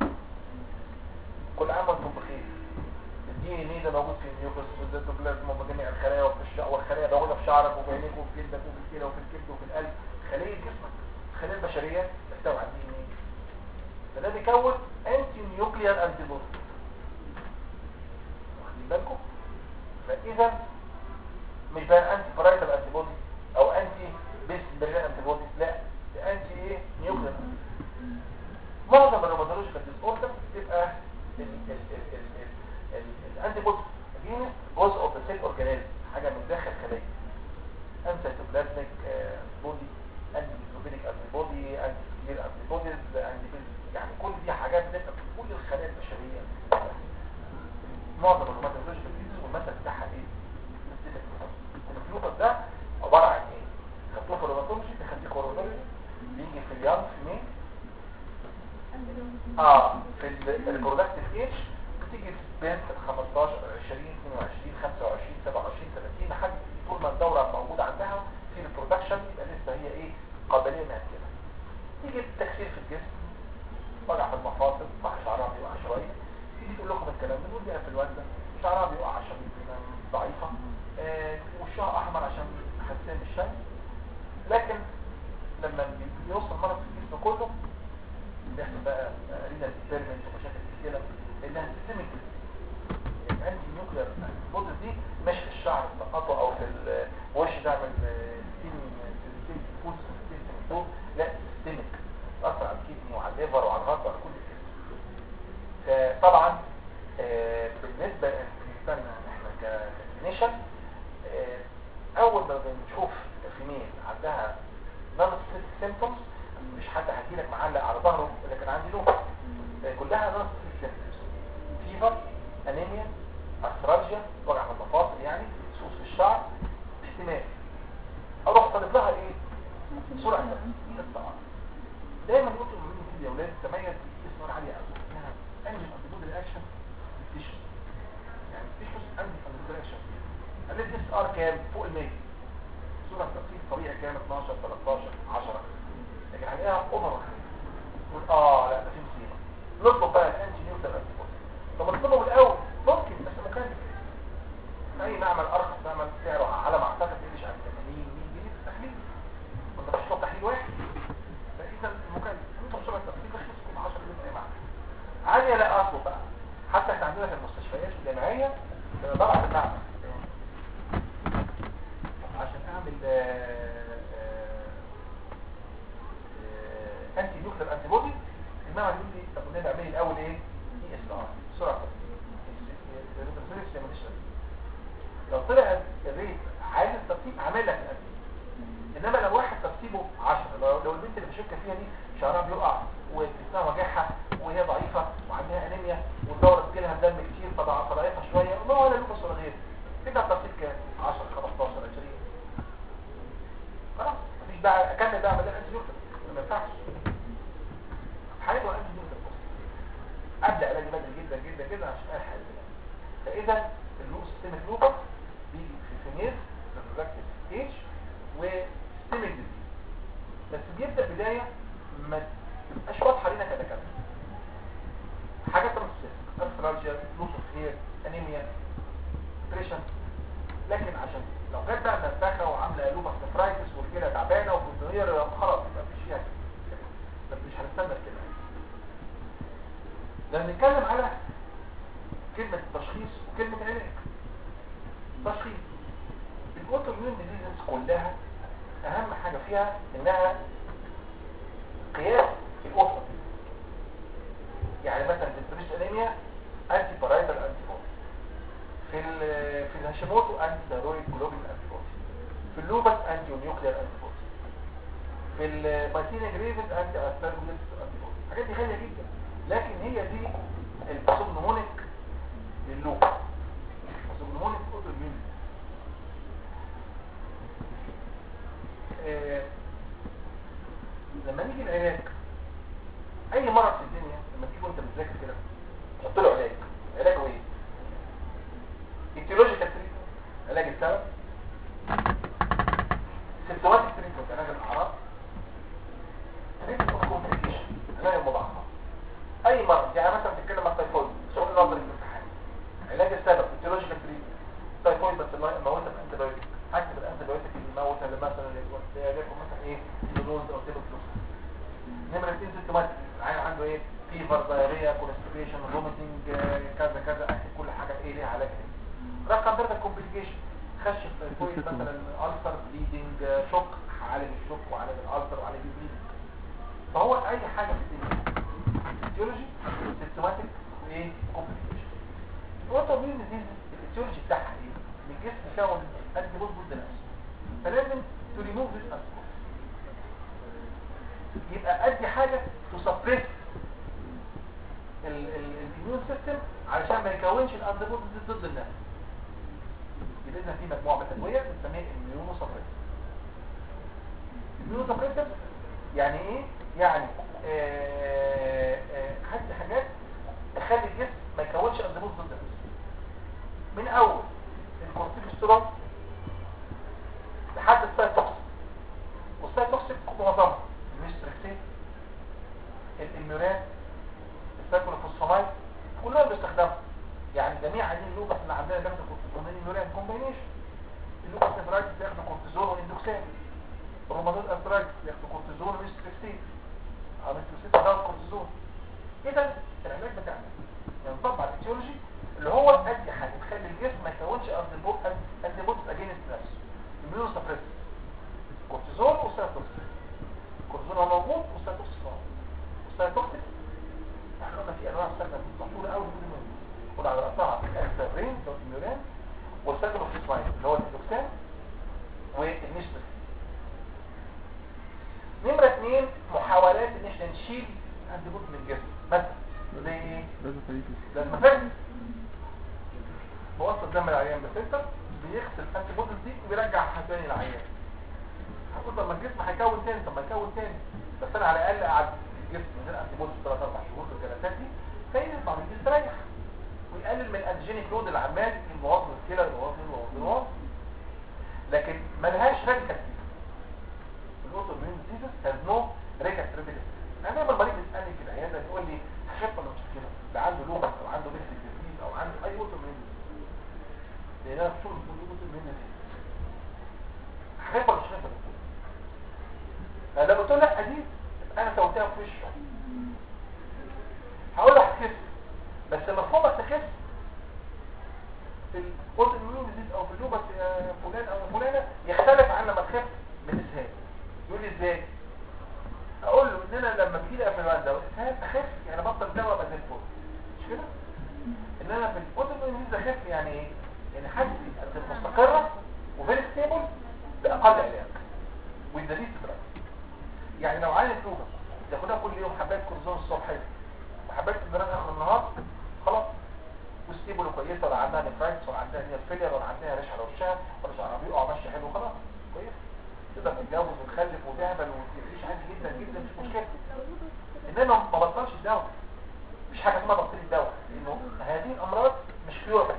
كل عام وانتم بخير الدي ان ايه ده موجود في النيوكليس والسيتوبلازم وجميع الخلايا وفي الش... والخلايا موجوده في شعرك وفي عينيك وفي جلدك وفي الكلى وفي الكبد وفي القلب خليه جسمك الخلايا البشريه تحتوي على الدي ان ايه فده بيكون انتي نيوكليار انتي بوديز واخدين بالكم فاذا مش بقى انتي برايتال انتي بودي او انتي بيس بريان انتي بودي لا ده انتي ايه نيوكلير معظم الروماتولوجيكال ديس اوردر تبقى الانتي بودي اجينست جزء اوف ذا سيل اورجانيزم حاجه من داخل خليه انت سيتوبلازميك بودي انتي ميكروبينيك انتي بودي انتي كلير انتي بوديز انتي يعني كل دي حاجات بتبقى في كل الخلايا البشريه معظم الروماتولوجيكال ديس والمثل بتاعها ايه الفلوكس ده عبارة عن ايه خدوه في الروماتولوجي تخليه كوروناري بيجي في اليانج في مين اه في الريبرودكتيف ايج بتيجي في بنت 15 20 22 25 27 30 لحد طول ما الدورة موجودة عندها في البرودكشن يبقى لسه هي ايه قابلية انها كده تيجي التكسير في الجسم وجع في المفاصل صح شعرها بيقع شوية تيجي تقول لكم الكلام ده نقول دي في الوالدة شعرها بيقع عشان ضعيفة آه، وشها احمر عشان حساسيه من الشمس لكن لما بيوصل مرض في الجسم كله بيحصل بقى رينا ديبيرمنت ومشاكل كتيره لانها سيستميك الانتي نيوكلير بودز دي مش في الشعر تسقطه او في الوش تعمل ستيم ستيم فود ستيم فود لا سيستميك تاثر على الكدني وعلى الليفر وعلى الهارت وعلى كل الجسم فطبعا آه، بالنسبه بالنسبه لنا احنا ككلينيشن اول ما بنشوف في مين عندها نون سيمبتومز مش حد هيجيلك معلق على ظهره يقول لك انا عندي لوبس آه، كلها نقص في السيمبتومز فيفر انيميا ارثرالجيا وجع في المفاصل يعني سوس في الشعر احتمال اروح طالب لها ايه سرعه الطعام دايما يقول من في يا اولاد تميز اسمها عاليه قوي انها انجل انتيبودي رياكشن تيشو يعني تيشوز انتي انتيبودي رياكشن الاس اس ار كام فوق ال 100 سرعه التقسيم طبيعي كام 12 13 10 لكن هنلاقيها اوفر نقول اه لا ده في مصيبه نطلب بقى الانتي نيوتن انتيبودي طب نطلبه من الاول ممكن بس مكلف اي معمل ارخص معمل سعره على ما اعتقد يقلش عن 80 100 جنيه في التحليل وانت مش هتحط تحليل واحد فاذا المكلف انت بسرعه التقسيم رخيص 10 جنيه اي معمل عاليه لا اصله بقى حتى احنا عندنا في المستشفيات الجامعيه بنضرب على المعمل عشان اعمل انتي نيوكلير انتي بودي المعمل يقول لي طب ونبقى اعملي الاول ايه اي اس ار سرعه التقسيم لو طلع الريت عايز الترتيب عامل لك الانتي انما لو واحد ترتيبه 10 لو, لو البنت اللي بشكه فيها دي شعرها بيقع وجسمها وجعها وهي ضعيفه وعندها انيميا والدوره تجيلها الدم كتير فضع- فضعيفه شويه ما ولا لوبس ولا غيره كده الترتيب كام 10 15 20 خلاص مفيش بقى اكمل بقى مدام انتي نيوتن ما ينفعش حالته انتي نيوتن بص ابدا علاج بدري جدا جدا جدا عشان الحق فاذا اللوب سيستمك لوبس بيجي في فينيز ريبرودكتيف ستيج وستيمك ديزيز بس بيبدا بدايه ما تبقاش واضحه لينا كدكاتره حاجه ترانسفير ارثرالجيا لوس اوف هير انيميا بريشن لكن عشان لو جت بقى منفخه وعامله لوبس نفرايتس والكلى تعبانه وكونتينير خلاص يبقى مفيش فيها كده. بس مش هنستنى كده لما نتكلم على كلمة تشخيص وكلمة علاج تشخيص الاوتو ميون ديزيزز كلها اهم حاجة فيها انها قياس الاوتو يعني مثلا في البريش انيميا انتي بارايتال انتي بودي في ال في الهاشيموتو انتي ثيرويد جلوبين انتي بودي في اللوبس انتي نيوكلير انتي بودي في المايتينيا جريفز انتي استرجلس انتي بودي الحاجات دي غالية جدا لكن هي دي الباسوجنومونيك للوب باسوجنومونيك اوتو ميون آه، لما نيجي العلاج اي مرض في الدنيا لما تيجي وانت بتذاكر كده تحط له علاج علاجه ايه ايتيولوجيكال تريتمنت علاج السبب سيمتوماتيك تريتمنت علاج الاعراض تريتمنت اوف كومبليكيشن علاج المضاعفات اي مرض يعني مثلا بتتكلم عن التايفويد شغل نظري في الامتحان علاج السبب ايتيولوجيكال تريتمنت تايفويد بس موتها بانتيبيوتيك هكتب الانتيبيوتيك اللي يموتها اللي مثلا يكون مثلا ايه سيلولوز او تيبوكلوز نمرة 2 سيمتوماتيك العيان عنده ايه فيفر دايريا كونستيبيشن فوميتنج كذا كذا اكتب كل حاجه ايه ليها علاج ايه رقم ثلاثة كومبليكيشن خش في التايفويد مثلا الالسر بليدنج شوك عالج الشوك وعالج الالسر وعالج البليدنج فهو اي حاجه في الدنيا فيسيولوجي سيمتوماتيك وايه كومبليكيشن الوتر مين ديزيز الفيسيولوجي بتاعها ايه من الجسم يكون انتي بوز ضد نفسه فلازم تو ريموف ذيس انتي يبقى ادي حاجه تسبريس الاميون سيستم علشان ما يكونش الانتي بوز ضد النفس يبقى اذا في مجموعه من الادويه بنسميها اميونو سبريس اميونو سبريس يعني ايه يعني آه، آه، هدي حاجات تخلي الجسم ما يكونش انزيمات ضد نفسه من اول الكورتيكوستيرون لحد السايتوكسين والسايتوكسين معظمها الميستريكسين الاميورات السايكلوفوسفامايد كلهم بيستخدموا يعني جميع هذه اللوبس اللي عندنا بياخدوا كورتيزون الاميورات كومبينيشن اللوبس نفرايتس بياخدوا كورتيزون واندوكسين الروماتويد ارثرايتس بياخدوا كورتيزون وميستريكسين او ميستريكسين بياخدوا كورتيزون اذا العلاج بتاعنا ينطبق على الفسيولوجي اللي هو ادي حاجه تخلي الجسم ما يكونش انتي بودز اجينست نفسه اميونو سبريس كورتيزون وسيتوكسين الكورتيزون هو موجود والسيتوكسين هو والسيتوكسين احنا قلنا في انواع استخدم مشهوره قوي في الدنيا خد على راسها الاسبرين اللي هو الاميوران والسيتوكسين اللي هو الاندوكسين والميستريكسين نمرة اثنين محاولات محاولات ان احنا نشيل الانتي بودي من الجسم مثلا زي ايه لازم فريسي لما فات بوصل دم العيان بس انت بيغسل الانتي بوديز دي وبيرجع تاني العيان هتقول طب ما الجسم هيكون تاني طب ما يكون تاني بس انا على الاقل قعد في الجسم من غير انتي بوديز 3 4 شهور في الجلسات دي فينفع يستريح ويقلل من الانتيجينيك لود اللي عمال يبوظ من الكلى يبوظ من يبوظ من يبوظ لكن ملهاش راديكال الاوتو اميون ديزيز هاز نو راديكال انا دايما المريض يسالني في العياده يقول لي هخف ولا مش هخف ده عنده لوبس او عنده بيكس ديزيز او عنده اي اوتو اميون لان انا شغل كل اوتو اميون ديزيز هخف ولا مش هخف انا لما قلت له لا دي انا سويتها في وشه هقول له هتخف بس مفهومك تخف في الاوتو اميون ديزيز او في اللوبس يا فلان او فلانه يختلف عن لما تخف من الاسهال يقول لي ازاي اقول له ان انا لما بيجي لي انفلونزا والاسهال اخف يعني بطل دواء ابقى زي الفل مش كده ان انا في الاوتو اميون ديزيز اخف يعني ايه يعني حالتي مستقره وفيري ستيبل باقل علاج with the least drug يعني لو عايز فلوبس ياخدها كل يوم حبايه كورتيزون الصبح وحبايه الجران اخر النهار خلاص وستيبل وكويسه ولا عندها نفرايتس ولا عندها نير فيلير ولا عندها ريش على وشها ولا شعرها بيقع ماشي حلو خلاص كويس تقدر تتجوز وتخلف وتهبل وتعيش عادي جدا جدا مش مشكله انما ما بطلش الدواء مش حاجه اسمها تبطيل الدواء لانه هذه الامراض مش كيور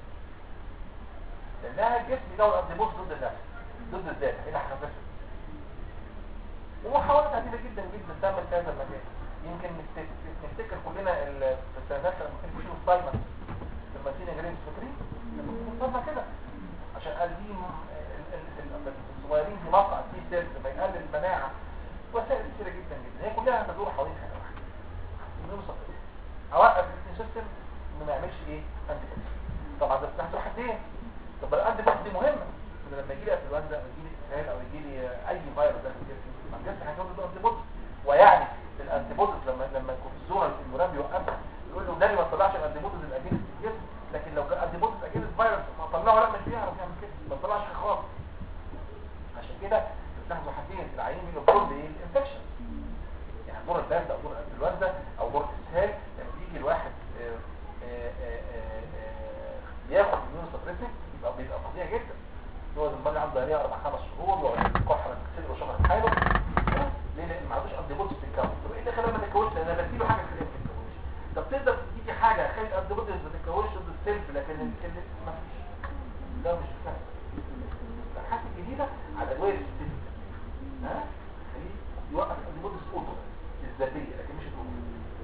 لانها الجسم يدور انتيبوز ضد النفس ضد الذات الى حركته ومحاولات عديدة جدا جدا تعمل في هذا المجال يمكن نفت- نفتكر كلنا ال- في السنوات لما كانوا بيشيلوا الصايمة في المدينة جرين فاكرين لما كانوا بيصيمها كده عشان قال دي م- ال- ال- ال- الصغيرين دي مقطع دي سيلز ما يقلل المناعة وسائل كتيرة جدا جدا هي كلها تدور حوالين حاجة واحدة نوصل اوقف الانسان سيستم انه ما يعملش ايه انتي بودي طبعا ده بتحصل حاجتين طب الانتي بودي دي مهمة إن لما يجي لي انفلونزا او يجي لي اسهال او يجي لي اي فيروس داخل جسمي ما الجسم هيكون له انتي بودي ويعني الانتي بودي لما لما الكورتيزون المرام يوقفها يقول له ده ما طلعش الانتي بودي الاجنس في الجسم لكن لو كان انتي بودي اجنس فيروس ما طلعه لا مش بيعرف يعمل كده ما طلعش حاجه خالص عشان كده بتلاحظوا حاجتين العيان بيجي له ايه الانفكشن يعني دور البرد او دور الانفلونزا او دور الاسهال لما بيجي الواحد آه، آه، آه، آه، آه، ياخد اميون سبريسنت يبقى بيبقى فظيع جدا يقعد المرة عنده دايريه اربع خمس شهور يقعد يكح من صدره شهر حاله ليه لان ما عندوش انتي بوديز تتكون طب ايه اللي خلاه ما تتكونش انا بديله حاجه خليه ما تتكونش طب تقدر تديكي حاجه خلي انتي بوديز ما تتكونش ضد السيلف لكن ال- ال- ما فيش ده مش فاهم الحاجه الجديده على ادويه السيلف ها خليه يوقف الانتي بوديز اوتو الذاتيه لكن مش الاوتو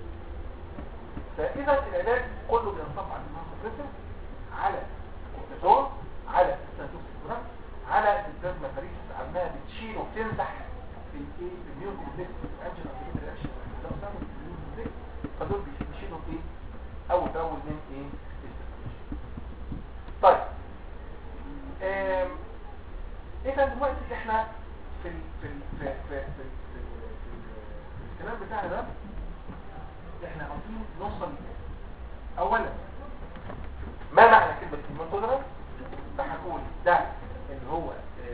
فاذا العلاج كله بينصب على الانسان على الكورتيزون على السنتوكسيكورات على البلازما فريسس عمالة بتشيل وبتمسح في الايه الميون كومبلكس انجل انتيبيوتيك رياكشن ده بسبب الميون كومبلكس فدول بيشيلوا ايه اول باول من ايه السيركيوليشن. طيب آم، اذا دلوقتي احنا في ال في ال في في في, في, في, في الكلام بتاعنا ده احنا عاوزين نوصل اولا ما معنى كلمة immune tolerance ده هنقول ده اللي هو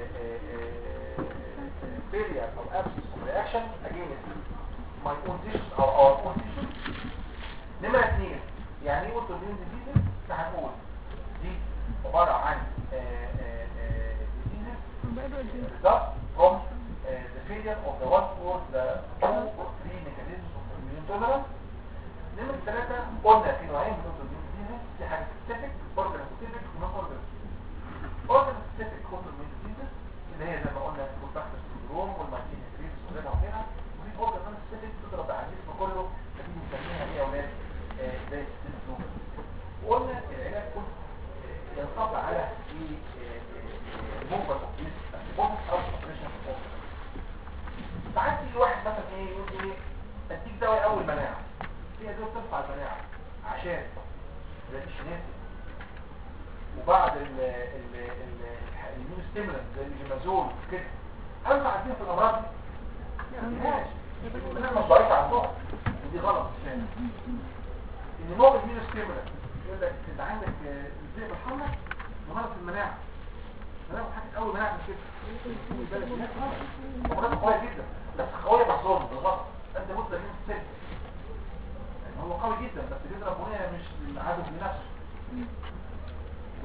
failure او absence of reaction against my own tissues or our own tissues نمرة اثنين يعني ايه autoimmune diseases ده هنقول دي عبارة عن آه، آه، آه، diseases result from uh, the failure of the one or the two or three mechanisms of immune tolerance نمرة ثلاثة قلنا في نوعين من autoimmune diseases في حاجة specific organ specific و non organ specific organ specific autoimmune diseases اللي هي زي ما قلنا الكونتاكت سندروم والمارتين كريس وغيرها وغيرها وفي organ non specific تضرب على الجسم كله فدي بنسميها ايه يا اولاد آه، زي السندروم وقلنا العلاج كله آه، ينصب على ايه موفر اوف ذيس antibodies او suppression of them. ساعات يجي واحد مثلا ايه يقول ايه اديك دواء يقوي المناعه في ادويه بترفع المناعه عشان زي الشنيسي وبعض ال ال ال الاميون ستيمولانت زي الجيمازول كده هل عارفين في الامراض دي؟ ما فيهاش المناعه مش ضعيفه عندهم ودي غلط فعلا ان نوع الاميون ستيمولانت يقول لك انت عندك آه، الذئب الحمراء مرض في المناعه المناعه حاجه قوي مناعه مش كده بالك هناك غلط. امراض قويه جدا بس قويه بالظلم بالغلط بس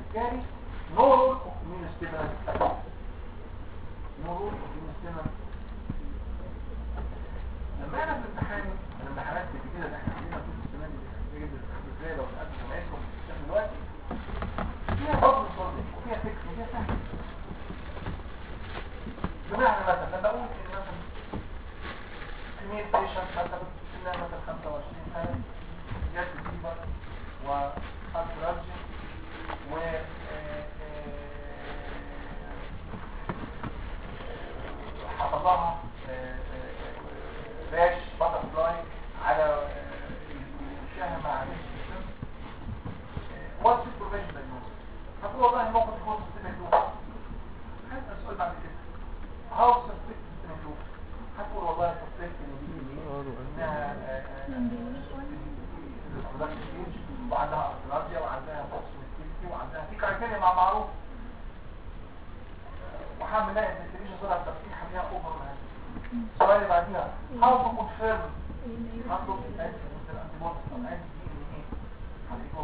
carry no role of immune stimulus no role of immune stimulus لما انا في الامتحان الامتحانات كده اللي احنا عندنا في السنه دي بيجي ازاي لو سالت زمايلكم دلوقتي فيها فضل صادق وفيها فكر وفيها سهل بمعنى مثلا لما اقول ان مثلا كمية بيشنت مثلا سنها مثلا 25 سنة جات فيبر وارثرالجيا و حصل لها راش باتر فلاي على الشاه مع واتس البروفيشن دايجنوستس هتقول والله ممكن تكون سيستمك لوب هسأل سؤال بعد كده هاو سسبكت سيستمك لوب هتقول والله سسبكت ان دي انها البرودكشن ستيج وعندها ارثرالجيا وعندها بوكسمستيكي وعندها في كرايتيريا مع معروف وحامل لها انفستيجيشن طلع التصحيح عليها اوفر السؤال اللي بعديها هاو تو كونفيرم هطلب الانتي بودي او انتي دي ان ايه هتكون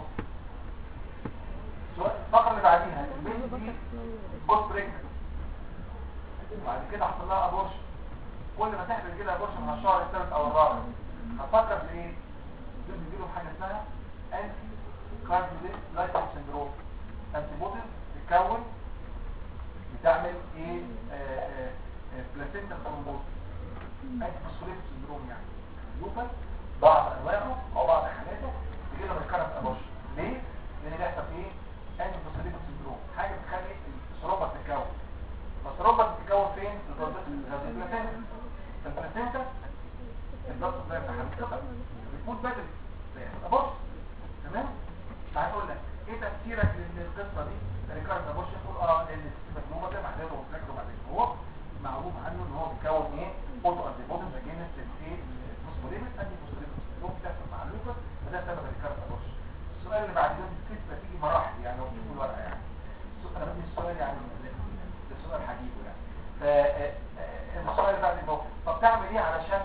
سؤال الفقره اللي بعديها البنت دي بوست بريجننت وبعد كده حصل لها ابورشن كل ما تحمل كده ابورشن على الشهر الثالث او الرابع هتفكر في ايه؟ دول بيجيلهم حاجه اسمها انتي كارديولايتيك سندروم انتي بوديز تتكون بتعمل ايه بلاسينتا ثرومبوز انتي فوسفوليت سندروم يعني لوبس بعض انواعه او بعض حالاته تجي لهم الكرنت ابورشن ليه؟ لان بيحصل ايه؟ انتي فوسفوليت سندروم حاجه بتخلي الثرومبه تتكون فالثرومبه بتتكون فين؟ في البلاسينتا البلاسينتا الضغط ده بتاع القطع بتموت بدري ابص تمام هقول لك ايه تفسيرك للقصه دي ريكارد ابوش يقول اه لان المجموعه ده محتاجه وفاكره بعدين هو معروف عنه ان هو بيكون ايه اوتو انتي بوديز اجينست الايه الفوسفوليبيد انتي فوسفوليبيد هو بتحصل مع اللوكس فده سبب ريكارد ابوش السؤال اللي بعد كده الكتله تيجي مراحل يعني لو تشوفوا الورقه يعني انا بدي السؤال يعني ده سؤال هجيبه يعني فالسؤال اللي بعد كده طب تعمل ايه علشان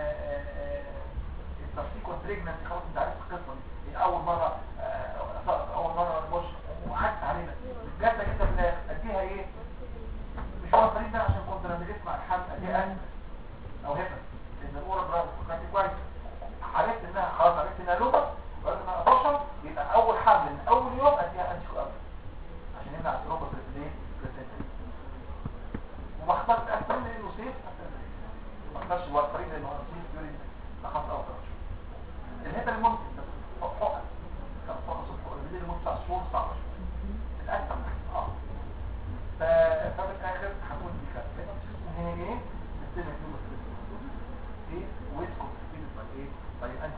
التفسيق بريجننت خلاص انت عارف القصه دي اول مره آه، اول مره بص وحكت علينا جات لك انت في اديها ايه مش هو الطريق ده عشان كنت لما جيت مع الحمل اديها انت او هبه لان الاورا برافو كانت كويس عرفت انها خلاص عرفت انها لوبا وقلت انها ابوشن يبقى اول حمل من اول يوم اديها انتي كواب عشان يمنع الثرومبا في الايه وما اخترت اسفل لانه سيف ما اخترش هو الطريق لانه سيف يوري اخف افضل الهبه الممكن بس حقن كان صار صفر اللي لمده 9 شهور صعب الاسفل اه ف ففي الاخر هتقول دي كده ان هي ايه السنه دي ايه ويسكو في ايه طيب انت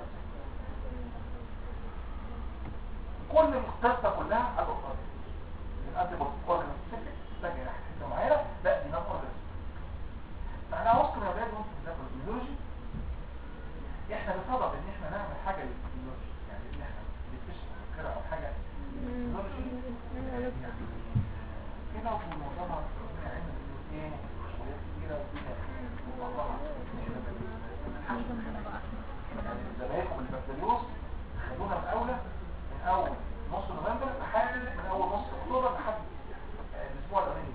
كل القصه كلها على الأسرة الأنتي بوتكورن سبيسيفيك تجي ناحية حتة معينة لا دي نمبر ريسك فأنا أذكر يا ولاد وانت بتذاكر البيولوجي احنا بصدد ان احنا نعمل حاجة للبيولوجي يعني ان احنا نكتشف مذكرة او حاجة للبيولوجي يعني كده وفي الموضوع ربنا يعين انه ايه مسؤوليات كبيرة وفيها والله احنا يعني زمايلكم البكالوريوس خدونا في اولى من اول نص نوفمبر لحد من اول نص اكتوبر لحد الاسبوع الاولاني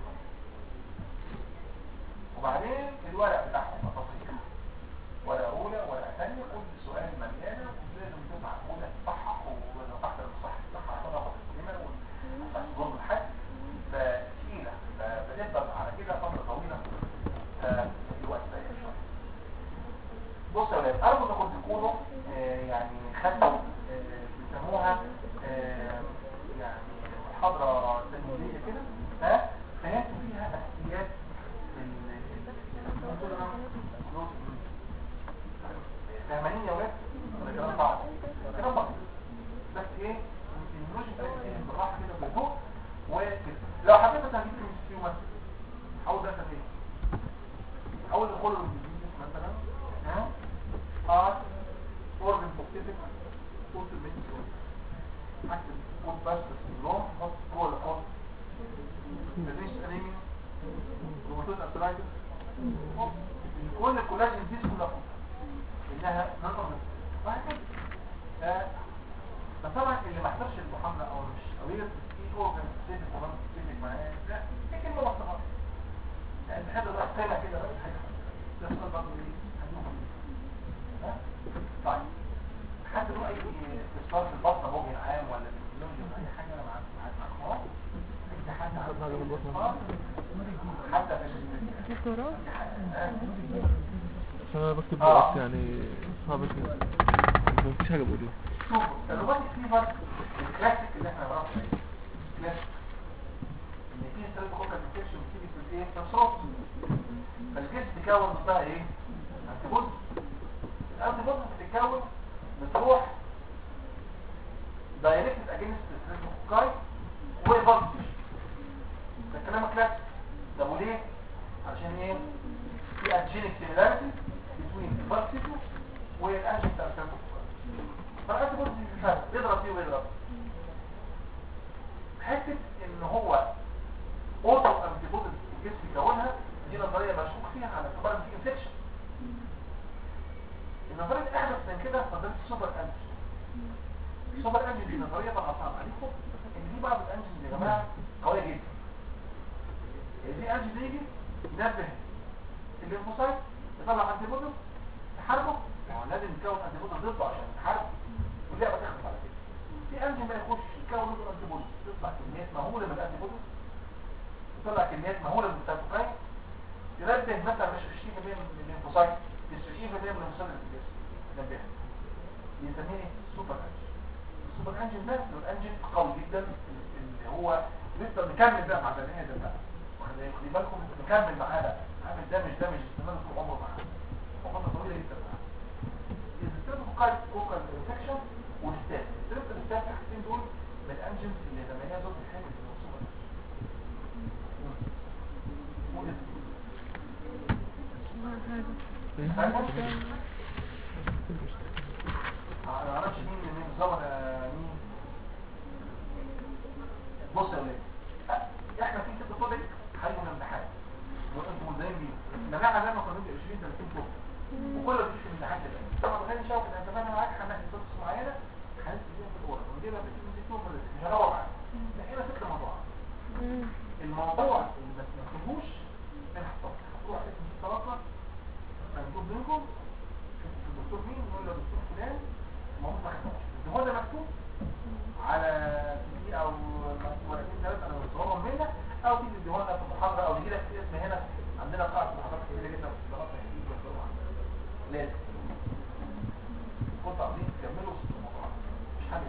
وبعدين الورق بتاعهم تصحيح ورقه اولى ورقه ثانيه كل سؤال مليانه ولازم تسعى اولى تصحح ولو تحت المصحح تصحح تناقض الكلمه وتظن الحد فتقيله فبنفضل على كده فتره طويله الوقت ضيق شويه بصوا يا ولاد ارجو انكم تكونوا آه، يعني خدتوا آه، بيسموها آه، يعني محاضره تلميذيه كده ها فهمتوا فيها اساسيات فاهمانين يا ولاد ولا كلام بعض كلام بعض بس ايه النوجي تركيزين بالراحه كده بهدوء وكده لو حبيت مثلا اجيب كيمستري مثلا حاول ده ايه حاول ادخل الجديد مثلا ها ار اورجن سبيسيفيك قلت الميديكال اكتب كود بس سندروم حط جوه الكود مفيش انيميا روماتويد ارثرايتس كل الكولاجين دي كلها انها نظر وهكذا فطبعا اللي ما حضرش المحاضره او مش قوي اورجن سيتك كمان سيتك معايا لا دي كلمه واحده خالص يعني بحب بقى طلع كده بس حاجه ده السؤال برضه ايه هنشوفه ها طيب حد له اي استفسار في البطنه بوجه عام ولا الفيزيولوجيا ولا اي حاجه انا معاك معاك معاك خلاص انت حد عنده حاجة من البطنة. استفسار؟ حتى في ال- دكتوراه ها؟ عشان انا بكتب آه. بس يعني صعب كده مفيش حاجة بقولها شوفوا الروبوتك فيفر الكلاسيك اللي احنا نعرفه ايه كلاسيك ان في ستريب كوكا انفكشن بتيجي في الايه في الصوت فالجسم بيكون ضدها ايه انتي بودي الانتي بودي بتتكون بتروح دايركتد اجينست ستريب كوكاي وبوزيتيف ده كلام كلاسيك طب وليه علشان ايه في انجينيك سيميلاريتي بين البوزيتيف والانجين بتاع ستريب كوكاي فالأنتي بودي بيفرق بيضرب فيه وبيضرب حتة ان هو اوتو انتي بودي الجسم يكونها دي نظرية مشكوك فيها على اعتبار ان في انفكشن النظرية الأحدث من كده نظرية السوبر انجين السوبر انجين دي نظرية بقى صعب عليكم ان دي بعض الانجين يا جماعة قوية جدا يعني دي انجين يجي ينبه الليمفوسايت يطلع انتي بودي تحاربه ما هو لازم يكون انتي بودي ضده عشان يحاربه واللعبه تخلص على كده في انجين ما يخش يكون ضده انتي بودي تطلع كميات مهوله من الانتي بودي تطلع كميات مهوله من السيتوكاين ينبه مثلا مش 20% من الليمفوسايت 90% من الليمفوسايت اللي في الجسم ينبهها يسميه سوبر انجين السوبر انجين ده اللي هو الانجين قوي جدا اللي هو بيفضل مكمل بقى مع بني ادم بقى واخد خدي بالكم مكمل معاه بقى عامل دامج دامج استمر طول عمره معاه وفتره طويله جدا معاه الستريب كوكاي كوكاي انفكشن والستات الستريب والستات الحاجتين دول من الانجنز اللي تميزوا في حاجه السوبر انا ما اعرفش مين مين بالظبط آه، مين بص يا ولاد آه، احنا في ست طرق هيجوا من الامتحان وانتم ملزمين بيه جماعه زي ما كنا بندي 20 30 طرق وكل ما تيجي في الامتحان كده طبعا غير شايف ان انت فاهم معاك هنحكي قصص معينه هنكتب فيها في الاورا ودي بقى بتيجي من دي توب مش هدور معاك هنا ست موضوعات الموضوع اللي ما تنفذوش الحصه هتروح اسم الثلاثه هنجيب منكم الدكتور مين نقول له دكتور فلان ما هو ما خدناش بس هو ده مكتوب على سي او ورقتين ثلاثه انا بصورهم هنا او تيجي تديهولنا في المحاضره او يجي لك اسم هنا عندنا قاعده محاضرات كتيره جدا في الدراسه هيجي يوصلوا عندنا لازم كنت عاوزين تكملوا ست موضوعات مش حاجه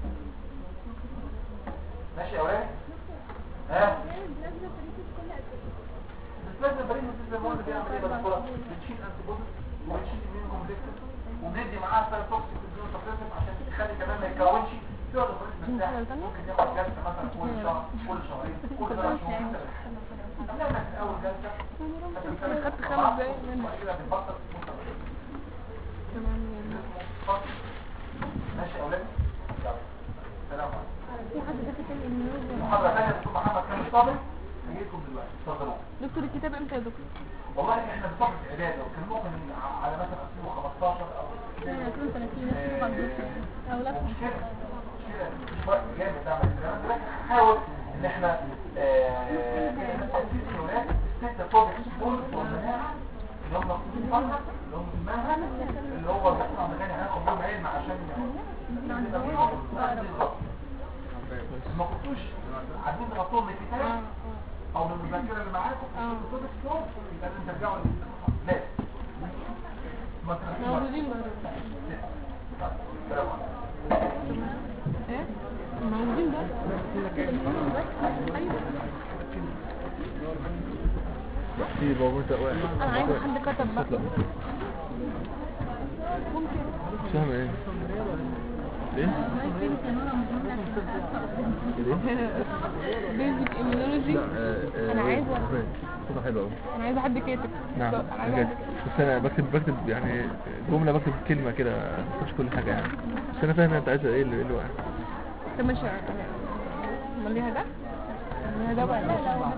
ماشي يا ولاد ها البلازما بريد البلازما هو اللي بيعمل ايه بقى الكرة بتشيل انتي بودي وبتشيل اميون كومبلكس وبندي معاها سايتوكسيك بدون سبريسيف عشان تخلي كمان ما يتكونش تقعد الفريق مرتاح ممكن ياخد جلسه مثلا كل شهر كل شهرين كل ثلاث شهور حسب الحاجه هنعمل في اول جلسه أنا خدت خمس دقايق منها. وبعد كده بنبطل تمام يعني ماشي يا اولاد يلا سلام عليكم في حد داخل تاني النيوز محاضره ثانيه دكتور محمد كامل صابر هيجي لكم دلوقتي اتفضلوا دكتور الكتاب امتى يا دكتور؟ والله احنا بصفة اعداد لو كان ممكن على مثلا 2015 او يعني 2030 نفس الدكتور او لا مش كده مش كده مش وقت جامد تعمل الكلام ده لكن هنحاول ان احنا آه، نبقى في سيولات الستة توبكس دول والمناعة اللي هم مكتوبين بره اللي هم في المنهج اللي هو بيطلع مكاني هناخد بيهم علم عشان يبقى فيهم بالظبط ما كنتوش عايزين تحطوهم من الكتاب او من المذاكره اللي معاكم آه. تكتبوا الصوت يبقى لازم ترجعوا للكتاب لازم ما تخافوش موجودين بره السلام عليكم ايه؟ موجودين بره ايوه في موجود واحد انا عايزه حد كتب بقى لا ممكن مش فاهم ايه ليه؟ ليه؟ بيزك ايميولوجي أنا عايزة. صوتها حلو قوي انا عايزه حد كاتب نعم انا عايزه بجد. حد بس انا بكتب بكتب يعني جمله بكتب كلمه كده مش كل حاجه يعني بس انا فاهم انت عايزه ايه اللي إيه اللي واقع طب ماشي امال ليها ده؟ ليها ده بقى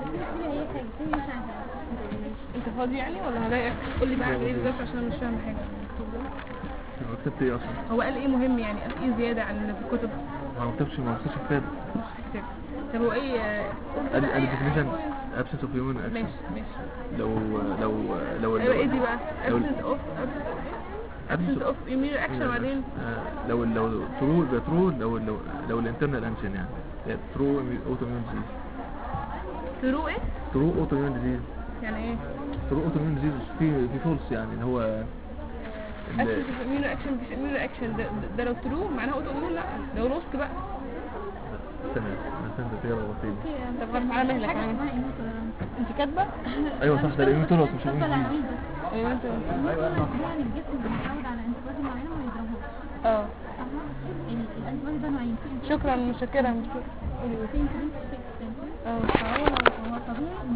انت فاضي يعني ولا هضايقك؟ قول لي بقى اعمل ايه بالظبط عشان انا مش فاهمه حاجه انا كتبت ايه اصلا؟ هو قال ايه مهم يعني قال ايه زياده عن اللي في الكتب ما كتبتش ما كتبتش كتاب كتاب طب هو ايه آه، ادي أي- ادي definition أي- absence of human action ماشي ماشي لو لو لو ايوه ايه دي بقى لو absence of absence of immune action وبعدين آه، لو لو true يبقى true لو لو لو الانترنال انشن يعني يعني true autoimmune disease through ايه true autoimmune disease يعني ايه true autoimmune disease في في فولس يعني اللي هو ال- absence of immune action مفيش immune action ده, ده- ده لو true معناها autoimmune لا لو lost بقى استنى انا فهمت كده غلطين طب غلط على مهلك يعني انت كاتبه ايوه صح ده الاميون تولوس مش الاميون طلع disease. عيد ايوه انت يعني الجسم متعود على انتباه معينه وما يضربوش اه صح الانتباه ده نوعين في شكرا متشكره متشكره في انتباه اه فهو هو طبيعي